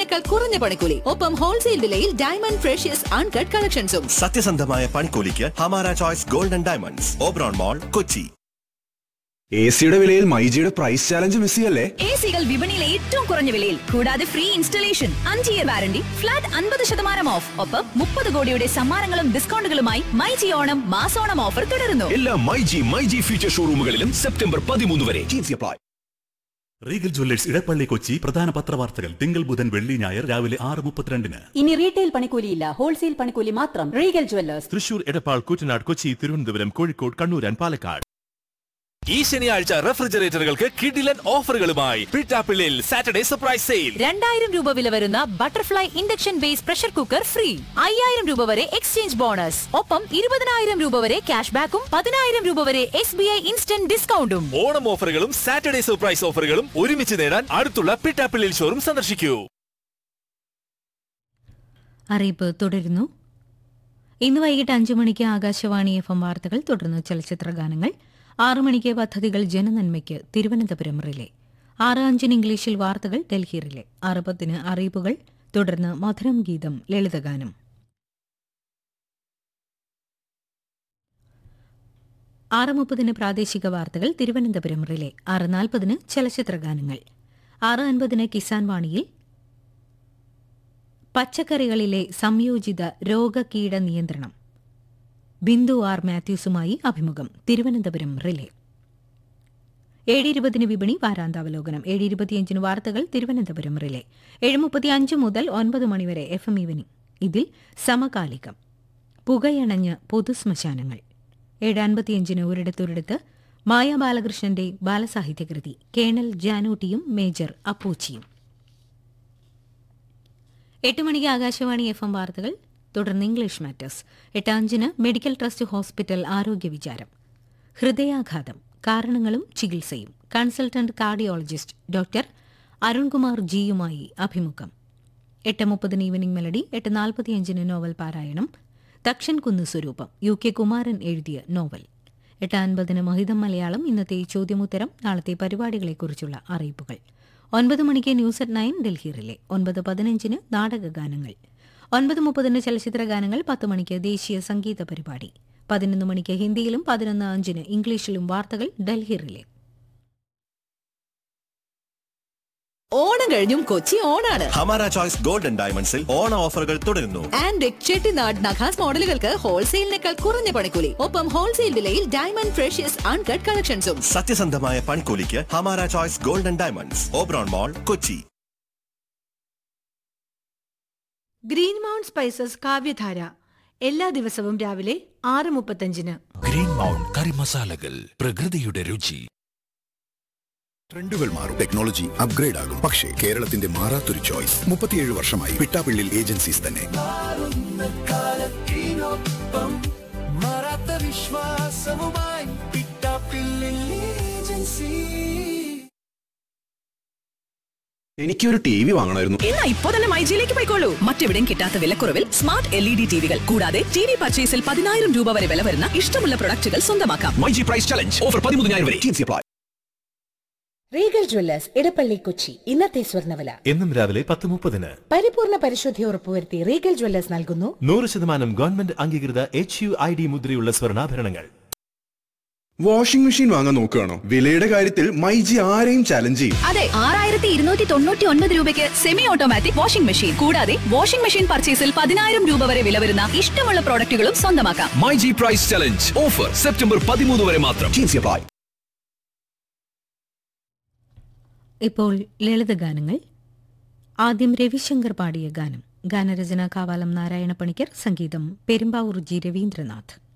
ഹോൾസെയിലിനേക്കാൾ കുറഞ്ഞ പണിക്കൂലി ഒപ്പം ഹോൾസെയിൽ വിലയിൽ ഡയമണ്ട് ഫ്രഷ്യസ് അൺകട്ട് കളക്ഷൻസും സത്യസന്ധമായ പണിക്കൂലിക്ക് Hamara choice golden diamonds Oberon mall Kochi A സിയുടെ വിലയിൽ മൈജിയുടെ പ്രൈസ് ചാലഞ്ച് മിസ് ചെയ്യല്ലേ എ സികൾ വിപണിയിലെ ഏറ്റവും കുറഞ്ഞ വിലയിൽ കൂടാതെ ഫ്രീ ഇൻസ്റ്റലേഷൻ അഞ്ച് ഇയർ വാരണ്ടി ഫ്ലാറ്റ് അൻപത് ശതമാനം ഓഫ് ഒപ്പം മുപ്പത് കോടിയുടെ സമ്മാനങ്ങളും ഡിസ്കൗണ്ടുകളുമായി മൈജി ഓണം മാസോണം ഓഫർ തുടരുന്നു എല്ലാ മൈജി മൈജി ഫ്യൂച്ചർ ഷോറൂമുകളിലും സെപ്റ്റംബർ പതിമൂന്ന് വരെ apply Regal jewellers Edappally Kochi പ്രധാന പത്രവാർത്തകൾ തിങ്കൾ ബുധൻ വെള്ളി ഞായർ രാവിലെ ആറ് മുപ്പത്തിരണ്ടിന് ഇനി റീറ്റെയിൽ പണിക്കൂലിയില്ല ഹോൾസെയിൽ പണിക്കൂലി മാത്രം Regal jewellers Thrissur Edappal Koottanad Kochi Thiruvananthapuram Kozhikode Kannur and Palakkad ഈ ശനിയാഴ്ച റെഫ്രിജറേറ്ററുകൾക്ക് കിഡിലൻ ഓഫറുകളുമായി പിട്ടാപ്പിള്ളിൽ സാറ്റർഡേ സർപ്രൈസ് സെയിൽ രണ്ടായിരം രൂപ വില വരുന്ന Butterfly induction base pressure cooker free അയ്യായിരം രൂപ വരെ എക്സ്ചേഞ്ച് ബോണസ് ഒപ്പം ഇരുപതിനായിരം രൂപ വരെ ക്യാഷ് ബാക്കും പതിനായിരം രൂപ വരെ എസ് ബി ഐ ഇൻസ്റ്റന്റ് ഡിസ്കൗണ്ടും ഓണം ഓഫറുകളും സാറ്റർഡേ സർപ്രൈസ് ഓഫറുകളും ഒരുമിച്ച് നേടാൻ അടുത്തുള്ള പിട്ടാപ്പിള്ളിൽ ഷോറും സന്ദർശിക്കൂ അറിയിപ്പ് തുടരുന്നു ഇന്ന് വൈകിട്ട് അഞ്ചു മണിക്ക് ആകാശവാണി എഫ് എം വാർത്തകൾ തുടർന്ന് ചലച്ചിത്ര ഗാനങ്ങൾ ആറു മണിക്ക് പദ്ധതികൾ ജനനന്മയ്ക്ക് തിരുവനന്തപുരം റിലേ ആറ് അഞ്ചിന് ഇംഗ്ലീഷിൽ വാർത്തകൾ ഡൽഹി റിലേ ആറ് പത്തിന് അറിയിപ്പുകൾ തുടർന്ന് മധുരം ഗീതം ലളിതഗാനം ആറ് മുപ്പതിന് പ്രാദേശിക വാർത്തകൾ തിരുവനന്തപുരം റിലേ ആറ് നാൽപ്പതിന് ചലച്ചിത്ര ഗാനങ്ങൾ ആറ് അൻപതിന് കിസാൻ വാണിയിൽ പച്ചക്കറികളിലെ സംയോജിത രോഗകീട നിയന്ത്രണം ബിന്ദു ആർ മാത്യൂസുമായി അഭിമുഖം തിരുവനന്തപുരം റിലേ ഏഴ് ഇരുപതിന് വിപണി വാരാന്താവലോകനം ഏഴ് ഇരുപത്തിയഞ്ചിന് വാർത്തകൾ തിരുവനന്തപുരം റിലേ ഏഴ് മുപ്പത്തിയഞ്ച് മുതൽ ഒൻപത് മണിവരെ എഫ് എം ഈവനിംഗ് ഇതിൽ സമകാലികം പുകയണഞ്ഞ് പൊതുശ്മശാനങ്ങൾ ഏഴ് അൻപത്തിയഞ്ചിന് ഒരിടത്തൊരിടത്ത് മായ ബാലകൃഷ്ണന്റെ ബാലസാഹിത്യകൃതി കേണൽ ജാനൂട്ടിയും മേജർ അപ്പൂച്ചിയും എട്ട് മണിക്ക് ആകാശവാണി എഫ് എം വാർത്തകൾ തുടർന്ന് ഇംഗ്ലീഷ് മാറ്റേഴ്സ് എട്ട് അഞ്ചിന് മെഡിക്കൽ ട്രസ്റ്റ് ഹോസ്പിറ്റൽ ആരോഗ്യ വിചാരം ഹൃദയാഘാതം കാരണങ്ങളും ചികിത്സയും കൺസൾട്ടന്റ് കാർഡിയോളജിസ്റ്റ് ഡോക്ടർ അരുൺകുമാർ ജിയുമായി അഭിമുഖം എട്ട് മുപ്പതിന് ഈവനിംഗ് മെലഡി എട്ട് നാൽപ്പത്തിയഞ്ചിന് നോവൽ പാരായണം തക്ഷൻ കുന്ന് സ്വരൂപം യു കെ കുമാരൻ എഴുതിയ നോവൽ എട്ട് അൻപതിന് മഹിതം മലയാളം ഇന്നത്തെ ചോദ്യമുത്തരം നാളത്തെ പരിപാടികളെക്കുറിച്ചുള്ള അറിയിപ്പുകൾ ഒൻപത് മണിക്ക് ന്യൂസ് അറ്റ് നയൻ ഡൽഹിയിലെ ഒൻപത് പതിനഞ്ചിന് നാടകഗാനങ്ങൾ ഒൻപത് മുപ്പതിന് ചലച്ചിത്ര ഗാനങ്ങൾ പത്ത് മണിക്ക് ദേശീയ സംഗീത പരിപാടി പതിനൊന്ന് മണിക്ക് ഹിന്ദിയിലും പതിനൊന്ന് അഞ്ചിന് ഇംഗ്ലീഷിലും വാർത്തകൾ ഡൽഹി റിലേ ഓണം കഴിഞ്ഞും കൊച്ചി ഓണാണ് ഹമാര ചോയ്സ് ഗോൾഡൻ ഡയമണ്ട്സിൽ ഓണ ഓഫറുകൾ തുടരുന്നു ആൻഡ് ചെട്ടിനാട് നഖാസ് മോഡലുകൾക്ക് ഹോൾസെയിലിനേക്കാൾ കുറഞ്ഞ പണിക്കൂലി ഒപ്പം ഹോൾസെയിൽ വിലയിൽ ഡയമണ്ട് ഫ്രഷ്യസ് അൺകട്ട് കളക്ഷൻസും സത്യസന്ധമായ പണിക്കൂലിക്ക് Hamara choice golden diamonds Oberon mall Kochi green mount spices Kavyadhara എല്ലാ ദിവസവും രാവിലെ ആറ് മുപ്പത്തഞ്ചിന് ഗ്രീൻ മൗണ്ട് കറി മസാലകൾ പ്രകൃതിയുടെ രുചി ട്രെൻഡുകൾ മാറും ടെക്നോളജി അപ്ഗ്രേഡ് ആകും പക്ഷേ കേരളത്തിന്റെ മാറാത്തൊരു ചോയ്സ് മുപ്പത്തിയേഴ് വർഷമായി പിട്ടാപ്പിള്ളിൽ ഏജൻസീസ് തന്നെ എനിക്കൊരു ടി വി വാങ്ങണമായിരുന്നു എന്നാ ഇപ്പോ തന്നെ മൈജിയിലേക്ക് പോയിക്കോളൂ മറ്റെവിടെയും കിട്ടാത്ത വിലക്കുറവിൽ സ്മാർട്ട് എൽ ഇ ഡി ടിവികൾ കൂടാതെ ടി വി പർച്ചേസിൽ പതിനായിരം രൂപ വരെ വില വരുന്ന ഇഷ്ടമുള്ള പ്രൊഡക്റ്റുകൾ സ്വന്തമാക്കാം മൈജി പ്രൈസ് ചലഞ്ച് ഓഫർ പതിമൂന്നായിരം വരെ apply Regal jewellers Edappally Kochi ഇന്നത്തെ സ്വർണ്ണവില എന്നും രാവിലെ പത്ത് മുപ്പതിന് പരിപൂർണ പരിശുദ്ധി ഉറപ്പുവരുത്തി റീഗൽ ജ്വല്ലേഴ്സ് നൽകുന്നു നൂറ് ശതമാനം ഗവൺമെന്റ് അംഗീകൃത എച്ച് യു ഐ ഡി മുദ്രയുള്ള സ്വർണ്ണാഭരണങ്ങൾ വാഷിംഗ് മെഷീൻ വാങ്ങാൻ നോക്കുകയാണോ വിലയുടെ കാര്യത്തിൽ മൈജി ആരെയും ചാലഞ്ച് ചെയ്യും അതെ ആറായിരത്തി ഇരുന്നൂറ്റി തൊണ്ണൂറ്റി ഒൻപത് രൂപയ്ക്ക് സെമി ഓട്ടോമാറ്റിക് വാഷിംഗ് മെഷീൻ കൂടാതെ വാഷിംഗ് മെഷീൻ പർച്ചേസിൽ പതിനായിരം രൂപ വരെ വില വരുന്ന ഇഷ്ടമുള്ള പ്രോഡക്റ്റുകളും സ്വന്തമാക്കാം myG price challenge offer September പതിമൂന്ന് വരെ മാത്രം അപ്ലൈ ഇപ്പോൾ ലളിതഗാനങ്ങൾ ആദ്യം രവിശങ്കർ പാടിയ ഗാനം ഗാനരചന കാവാലം നാരായണ പണിക്കർ സംഗീതം പെരുമ്പാവൂർ ജി രവീന്ദ്രനാഥ്